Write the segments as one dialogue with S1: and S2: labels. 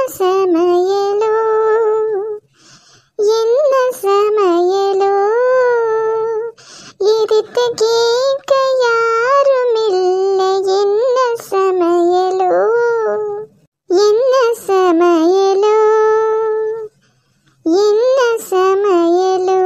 S1: சமையலோ என்ன சமையலோ எதிர்த்து கேட்க யாரும் இல்லை என்ன சமையலோ என்ன சமையலோ என்ன சமையலோ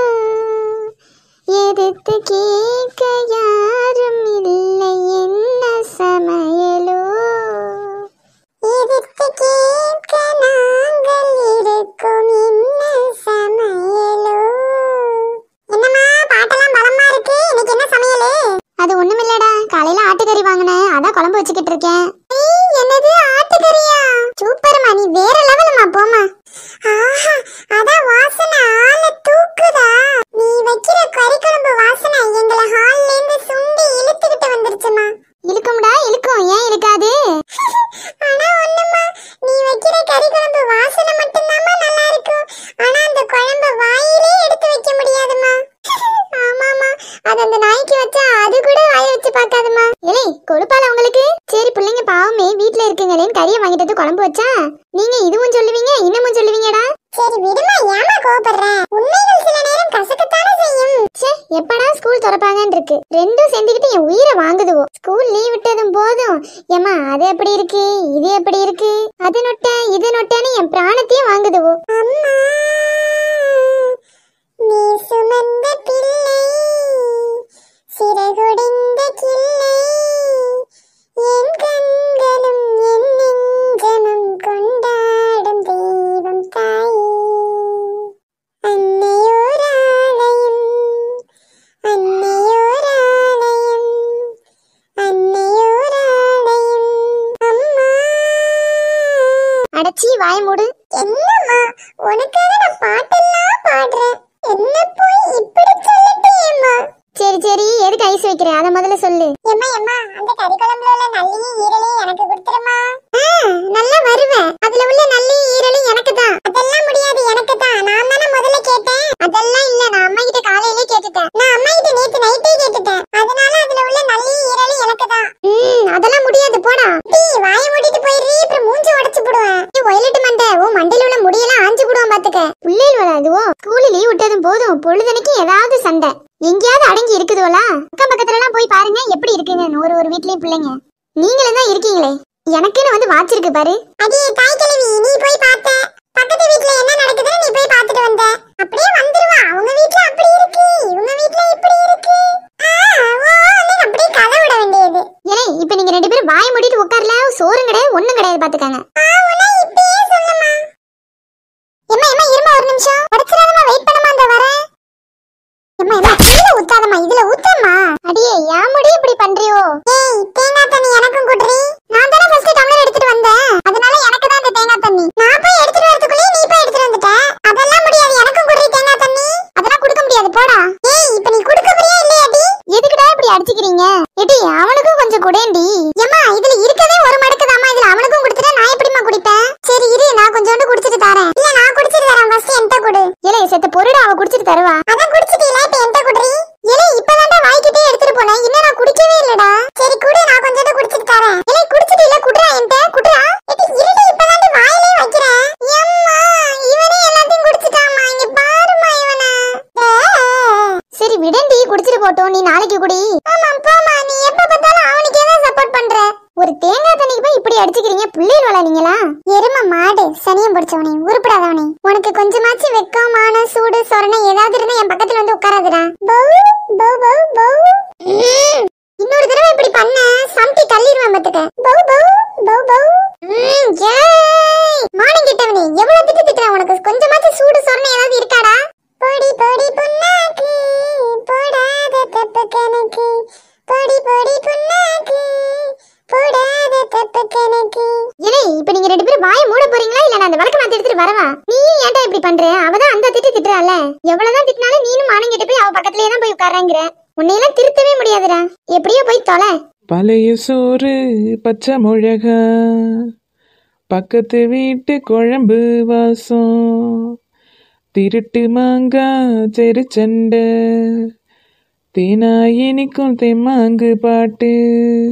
S1: எதிர்த்து கேட்க யாரும் இல்லை என்ன சமையலோ எதிர்த்து கேட்க நாங்கள் இருக்கோம் என்ன சமையலோ என்னம்மா பாட்டெல்லாம் பலமா இருக்கு இன்னைக்கு என்ன சமையலு அது ஒண்ணுமில்லடா காலையில ஆட்டுக்கறி வாங்கினேன் அதான் குழம்பு வச்சுக்கிட்டு இருக்கேன் என்னது ஆட்டுக்கறியா சூப்பர்மா நீ வேற லெவலுமா போமா ஆஹா அதான் வாசனை ஆள தூக்குதா நீ வைக்கிற கறி குழம்பு வாசனை எங்களை ஹால்ல இருந்து சுண்டி இழுத்துக்கிட்டு வந்துருச்சுமா இழுக்கும்டா இழுக்கும் ஏன் இழுக்காது ஆனா ஒண்ணுமா நீ வைக்கிற கறி குழம்பு வாசனை மட்டும்தாம்மா நல்லா இருக்கும் ஆனா அந்த குழம்பு வாயிலே எடுத்து வைக்க முடியாதுமா ஆமாமா அது அந்த நாய்க்கு வச்சா அது கூட வாய வச்சு பார்க்காதுமா ஏய் கொழுப்பால உங்களுக்கு சரி பிள்ளைங்க பாவமே வீட்ல இருக்குங்களேன்னு கறியை வாங்கிட்டு வந்து குழம்பு வச்சா நீங்க இதுவும் சொல்லுவீங்க இன்னமும் சொல்லுவீங்கடா சரி விடுமா ஏமா கோபப்படுற உண்மைகள் சில நேரம் கசக்கத்தானே செய்யும் ச்சே எப்படா ஸ்கூல் திறப்பாங்கன்னு இருக்கு ரெண்டும் சேர்ந்துக்கிட்டு என் உயிரை வாங்குதுவோ ஸ்கூல் லீவ் விட்டதும் போதும் ஏமா அது எப்படி இருக்கு இது எப்படி இருக்கு அது நொட்ட இது நொட்டன்னு என் பிராணத்தையும் வாங்குதுவோ அம்மா நீ சுமந்த பிள்ளை சிறகுடிந்த கிள்ளை என் கண்களும் என் நெஞ்சமும் கொண்டாடும் தெய்வம் தாயே அன்னையோராலயம் அன்னையோராலயம் அன்னையோராலயம் அம்மா அடச்சி வாய் மூடு என்னம்மா உனக்காக நான் பாட்டெல்லாம் பாடுறேன் என்ன போய் இப்படி சொல்லிட்டேம்மா சரி சரி எதுக்கு ஐஸ் வைக்கிறேன் அத முதல்ல சொல்லு எம்மா எம்மா அந்த கறி குழம்புல உள்ள நல்லியும் ஈரலையும் எனக்கு கொடுத்துருமா நல்லா வருவேன் அதுல உள்ள நல்லியும் ஈரலையும் எனக்கு தான் அதெல்லாம் முடியாது எனக்கு தான் நான் தானே முதல்ல கேட்டேன் அதெல்லாம் இல்ல நான் அம்மா கிட்ட காலையிலே கேட்டுட்டேன் நான் அம்மா கிட்ட நேத்து நைட்டே கேட்டுட்டேன் அதனால அதுல உள்ள நல்லியும் ஈரலையும் எனக்கு தான் ம் அதெல்லாம் முடியாது போடா டேய் வாயை மூடிட்டு போயிரு அப்புறம் மூஞ்சி உடைச்சு போடுவேன் ஏய் ஒயலட்டு மண்டை ஓ மண்டையில உள்ள முடியெல்லாம் ஆஞ்சு போடுவான் பாத்துக்க பிள்ளைகள் வராதுவோ ஸ்கூல் லீவ் விட்டதும் போதும் பொழுதனைக்கு ஏதாவது சண்டை எங்கேயாவது அடங்கி இருக்குதுவலா அக்கம் பக்கத்துல எல்லாம் போய் பாருங்க எப்படி இருக்குங்க ஒரு ஒரு வீட்லயும் பிள்ளைங்க நீங்களும் தான் இருக்கீங்களே எனக்குன்னு வந்து வாட்ச் இருக்கு பாரு அடி தாய் கிழவி நீ போய் பார்த்த பக்கத்து வீட்ல என்ன நடக்குதுன்னு நீ போய் பார்த்துட்டு வந்த அப்படியே வந்துருவா அவங்க வீட்ல அப்படி இருக்கு இவங்க வீட்ல இப்படி இருக்கு ஆ, ஓன்னு அப்படியே கதை விட வேண்டியது ஏலே இப்போ நீங்க ரெண்டு பேரும் வாய் மூடிட்டு உட்கார்ல சோறும் கிடையாது ஒண்ணும் கிடையாது பாத்துக்கங்க எம்மா எம்மா இருமா ஒரு நிமிஷம் உடைச்சிடாதமா வெயிட் பண்ணமா அந்த வரேன் எம்மா எம்மா இதுல ஊத்தாதம்மா இதுல ஊத்தம்மா அடியே ஏன் முடி இப்படி பண்றியோ ஏய் தேங்காய் தண்ணி எனக்கும் குடுறி நான் தானே ஃபர்ஸ்ட் டம்ளர் எடுத்துட்டு வந்தேன் அதனால எனக்கு தான் இந்த தேங்காய் தண்ணி நான் போய் எடுத்துட்டு வரதுக்குள்ளே நீ போய் எடுத்துட்டு வந்துட்ட அதெல்லாம் முடியாது எனக்கும் குடுறி தேங்காய் தண்ணி அதெல்லாம் கொடுக்க முடியாது போடா ஏய் இப்போ நீ கொடுக்க போறியா இல்லையாடி எதுக்குடா இப்படி அடிச்சுக்கிறீங்க ஏடி அவனுக்கும் கொஞ்சம் குடேண்டி ஏம்மா இதுல இருக்கவே ஒரு மடக்கு தாமா இதுல அவனுக்கும் கொடுத்துட்டா நான் எப்படிமா குடிப்பேன் சரி இரு நான் கொஞ்சோண்டு குடிச்சிட்டு தரேன் இல்ல நான் குடிச்சிட்டு தரேன் ஃபர்ஸ்ட் என்கிட்ட கொடு ஏலே செத்த பொருடா அவ குடிச்சிட்டு தருவா அதான் குடிச்சிட்டீல இப்ப என்கிட்ட குடுறி ஏலே இப்பதான்டா வாய்க்கிட்டே எடுத்துட்டு போனேன் இன்னும் நான் குடிக்கவே இல்லடா சரி குடு நான் கொஞ்சோண்டு குடிச்சிட்டு தரேன் ஏலே குடிச்சிட்டீல குடுறா என்கிட்ட குடுறா ஏடி இருடி இப்பதான்டா வாயிலே வைக்கிறேன் எம்மா இவனே எல்லாத்தையும் குடிச்சிட்டாமா இங்க பாருமா இவனை சரி விடண்டி குடிச்சிட்டு போட்டோம் நீ நாளைக்கு குடி ஆமா போமா நீ எப்ப பார்த்தாலும் அவனுக்கே தான் சப்போர்ட் பண்ற ஒரு தேங்காய் தண்ணிக்கு போய் இப்படி அடிச்சுக்கிறீங்க பிள்ளைகள் வளனீங்களா எரும மாடு சனியம் பிடிச்சவனே உருப்படாதவனே உனக்கு கொஞ்சமாச்சும் வெக்கம் மான சூடு சொரணை ஏதாவது இருந்தா என் பக்கத்துல வந்து உட்காராதுடா பௌ பௌ பௌ பௌ ம். இன்னொரு தடவை இப்படி பண்ண சம்டி தள்ளிடுவேன் பாத்துக்க பௌ பௌ பௌ பௌ ம், ஏய். மானம் கிட்டவனே எவ்வளவு திட்டு திட்டுறேன் உனக்கு கொஞ்சமாச்சும் சூடு சொரணை ஏதாவது இருக்காடா பொடி பொடி புண்ணாக்கு போடாத தப்பு கணக்கு பொடி பொடி புண்ணாக்கு போடாத தப்பு கணக்கு ஏலே இப்போ நீங்க ரெண்டு பேரும் வாயை மூட போறீங்களா இல்ல நான் அந்த வழக்க மாத்தி எடுத்துட்டு வரவா நீ ஏன்டா இப்படி பண்ற அவ தான் அந்த திட்டு திட்டுறால எவ்வளவுதான் திட்டினாலும் நீனும் மானம் கிட்ட போய் அவ பக்கத்துலயே தான் போய் உட்கார்றாங்கிற உன்னையெல்லாம் திருத்தவே முடியாதுடா எப்படியோ போய் தொலை
S2: பழைய சோறு பச்சை மிளகா பக்கத்து வீட்டு குழம்பு வாசம் திருட்டு மாங்கா செருச்சண்டை தேனாயினிக்கும் தெம்மாங்கு பாட்டு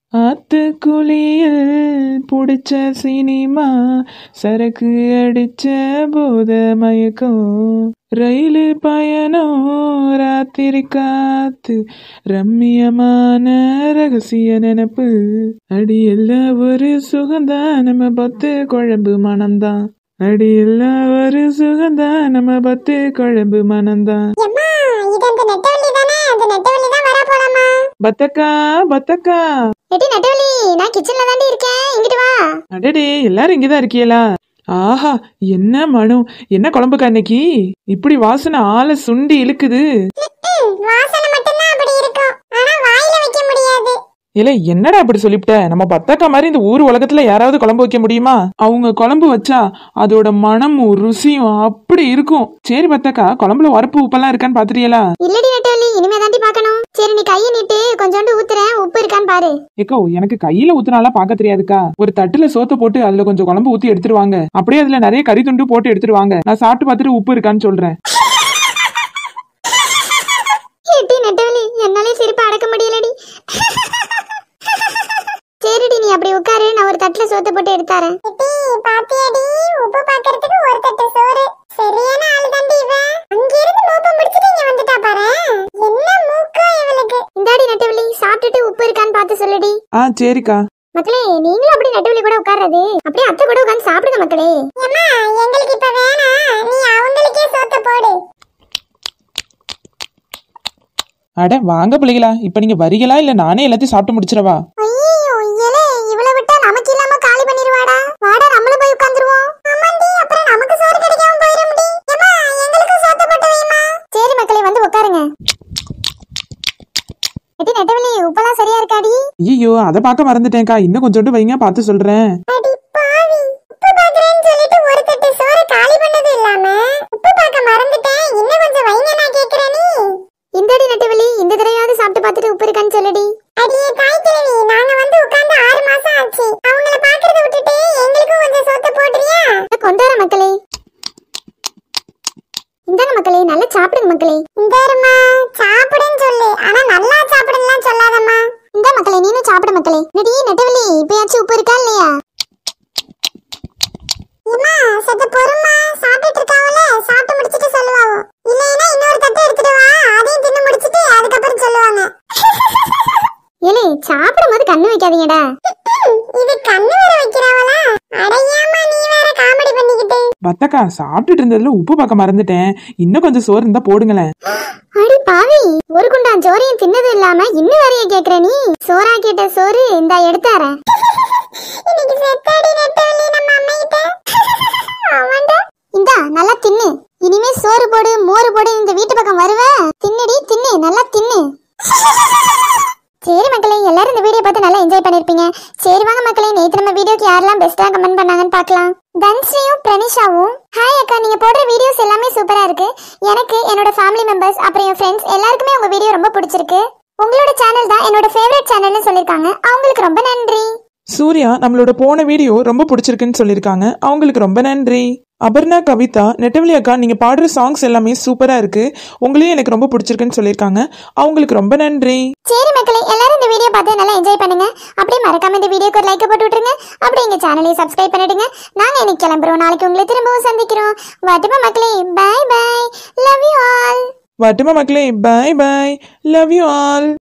S2: ஆத்து குளியல் புடிச்ச சினிமா சரக்கு அடிச்ச போத மயக்கம் ரயிலு பயணம் ராத்திரி காத்து ரம்மியமான ரகசிய நினப்பு அடி எல்லாம் ஒரு சுகந்தான் நம்ம பத்து குழம்பு மனம்தான் அடி எல்லாம் ஒரு சுகந்தான் நம்ம பத்து குழம்பு மனம்தான்
S1: எம்மா இது அந்த நெட்டவள்ளி தானே அந்த நெட்டவள்ளி தான் வர போலாமா
S2: பத்தக்கா பத்தக்கா
S1: எட்டி நெட்டவள்ளி நான் கிச்சன்ல தாண்டி இருக்கேன் இங்கிட்டு வா
S2: அடடே எல்லாரும் இங்கதான் இருக்கீங்களா ஆஹா என்ன மனம் என்ன குழம்புக்கா இன்னைக்கு இப்படி வாசனை ஆளை சுண்டி இழுக்குது
S1: ம், வாசனை மட்டும்தான் அப்படி இருக்கும் ஆனா வாயில வைக்க முடியாது
S2: இல்ல என்னடா அப்படி சொல்லிவிட்ட நம்ம பத்தக்கா மாதிரி இந்த ஊர் உலகத்துல யாராவது குழம்பு வைக்க முடியுமா அவங்க குழம்பு வச்சா அதோட மனமும் ருசியும் அப்படி இருக்கும் சரி பத்தக்கா குழம்புல உரப்பு உப்பெல்லாம் இருக்கான்னு பாத்துறியலா
S1: இல்லடி நெட்டவள்ளி இனிமே தாண்டி பார்க்கணும் சரி நீ கையை நீட்டு கொஞ்சோண்டு ஊத்துறேன் உப்பு இருக்கான்னு பாரு
S2: ஏக்கோ எனக்கு கையில ஊத்துனாலாம் பார்க்க தெரியாதுக்கா ஒரு தட்டுல சோத்த போட்டு அதுல கொஞ்சம் குழம்பு ஊத்தி எடுத்துருவாங்க அப்படியே அதுல நிறைய கறி துண்டு போட்டு எடுத்துருவாங்க நான் சாப்பிட்டு பார்த்துட்டு உப்பு இருக்கான்னு சொல்றேன்
S1: எட்டி நெட்டவள்ளி என்னாலே சிரிப்பு அடக்க முடியலடி சரிடி நீ அப்படி உட்காரு நான் ஒரு தட்டுல சோத்த போட்டு எடுத்தாரேன் பாத்தியாடி உப்பு பாக்குறதுக்கு ஒரு தட்டு சோறு சரியான ஆளு தாண்டி இவ அங்க இருந்து மோப்பம் முடிச்சிட்டு இங்க வந்துட்டா பாரு என்ன மூக்கோ இவளுக்கு இந்தாடி நெட்டவள்ளி சாப்பிட்டுட்டு உப்பு இருக்கான்னு பார்த்து சொல்லுடி
S2: ஆ சரிக்கா
S1: மக்களே நீங்களும் அப்படி நடுவுல கூட உட்கார்றது அப்படியே அத்தை கூட உட்கார்ந்து சாப்பிடுங்க மக்களே அம்மா எங்களுக்கு இப்ப வேணாம் நீ அவங்களுக்கே சோத்த போடு
S2: அட வாங்க பிள்ளைகளா இப்ப நீங்க வரீங்களா இல்ல நானே எல்லாத்தையும் சாப்பிட்டு முடிச்சிடவா
S1: ஐயோ இலே இவளை விட்டா நமக்கு இல்லாம காலி பண்ணிடுவாடா வாடா நம்மளும் போய் உட்கார்ந்துருவோம் ஆமாண்டி அப்புறம் நமக்கு சோறு கிடைக்காம போயிடும்டி ஏமா எங்களுக்கு சோத்த போட்டு வைமா சரி மக்களே வந்து உட்காருங்க எட்டி நெட்டவள்ளி உப்பெல்லாம் சரியா இருக்காடி
S2: ஐயோ அதை பார்க்க மறந்துட்டேன்க்கா இன்னும் கொஞ்சோண்டு வைங்க பார்த்து சொல்றேன்
S1: அடி பாவி உப்பு பாக்குறேன்னு சொல்லிட்டு ஒரு தட்டு சோறு காலி பண்ணது இல்லாம உப்பு பார்க்க மறந்துட்டேன் இன்னும் கொஞ்சம் வைங்க நான் கேக்குறேன் நீ இந்தடி நெட்டவள்ளி இந்த தடவையாவது சாப்பிட்டு பார்த்துட்டு உப்பு இருக்கான்னு சொல்லுடி அடியே தாய் கிழவி நாங்க வந்து உட்கார்ந்து ஆறு மாசம் ஆச்சு அவங்கள பாக்குறத விட்டுட்டு எங்களுக்கும் கொஞ்சம் சோத்த போடுறியா கொண்டார மக்களே இந்தாங்க மக்களே நல்லா சாப்பிடுங்க மக்களே இந்தாருமா சாப்பிடுன்னு சொல்லு ஆனா நல்லா சாப்பிடுலாம் சொல்லாதம்மா இந்த மக்களே நீனும் சாப்பிடு மக்களே நடி நெட்டவள்ளி இப்பயாச்சும் உப்பு இருக்கா இல்லையா ஏமா சத்த பொறுமா சாப்பிட்டுட்டு இருக்காவல சாப்பிட்டு முடிச்சிட்டு சொல்லுவாங்க இல்லைன்னா இன்னொரு தட்டு எடுத்துட்டு வா அதையும் தின்னு முடிச்சிட்டு அதுக்கப்புறம் சொல்லுவாங்க ஏலே சாப்பிடும்போது கண்ணு வைக்காதீங்கடா இது கண்ணு வேற வைக்கிறாவளா அடையாமா நீ வேற காமெடி பண்ணிக்கிட்டு
S2: பத்தக்கா சாப்பிட்டுட்டு இருந்ததுல உப்பு பார்க்க மறந்துட்டேன் இன்னும் கொஞ்சம் சோறு இருந்தா போடுங்களேன்
S1: அடி பாவி ஒரு குண்டான் சோறையும் தின்னது இல்லாம இன்னும் வரைய கேக்குற நீ சோறா கேட்ட சோறு இந்தா எடுத்தாரேன் இன்னைக்கு செத்தாடி நெட்டவள்ளி நம்ம அம்மையிட்ட அவன்டா இந்தா நல்லா தின்னு இனிமே சோறு போடு மோறு போடு இந்த வீட்டு பக்கம் வருவ தின்னுடி தின்னு நல்லா தின்னு சரி மக்களே எல்லாரும் இந்த வீடியோ பார்த்து நல்லா என்ஜாய் பண்ணிருப்பீங்க சரி வாங்க மக்களே நேத்து நம்ம வீடியோக்கு யாரெல்லாம் பெஸ்டா கமெண்ட் பண்ணாங்கன்னு பார்க்கலாம் தன்ஸ்ரீயும் பிரனிஷாவும் ஹாய் அக்கா நீங்க போடுற வீடியோஸ் எல்லாமே சூப்பரா இருக்கு எனக்கு என்னோட ஃபேமிலி மெம்பர்ஸ் அப்புறம் என் ஃப்ரெண்ட்ஸ் எல்லாருக்குமே உங்க வீடியோ ரொம்ப பிடிச்சிருக்கு உங்களோட சேனல் தான் என்னோட ஃபேவரட் சேனல்னு சொல்லிருக்காங்க அவங்களுக்கு ரொம்ப நன்றி
S2: சூர்யா நம்மளோட போன வீடியோ ரொம்ப பிடிச்சிருக்குன்னு சொல்லியிருக்காங்க அவங்களுக்கு ரொம்ப நன்றி அபர்ணா கவிதா நெட்டவழி அக்கா நீங்க பாடுற சாங்ஸ் எல்லாமே சூப்பரா இருக்கு உங்களையும் எனக்கு ரொம்ப பிடிச்சிருக்குன்னு சொல்லியிருக்காங்க அவங்களுக்கு ரொம்ப நன்றி
S1: சரி மக்களே எல்லாரும் இந்த வீடியோ பார்த்து நல்லா என்ஜாய் பண்ணுங்க அப்படியே மறக்காம இந்த வீடியோக்கு ஒரு லைக் போட்டு விட்டுருங்க அப்படியே எங்க சேனலையும் சப்ஸ்கிரைப் பண்ணிடுங்க நாங்க இன்னைக்கு கிளம்புறோம் நாளைக்கு உங்களை திரும்பவும் சந்திக்கிறோம் வாட்டுமா மக்களே bye bye love you all
S2: வட்டுமா மக்களே bye bye love you all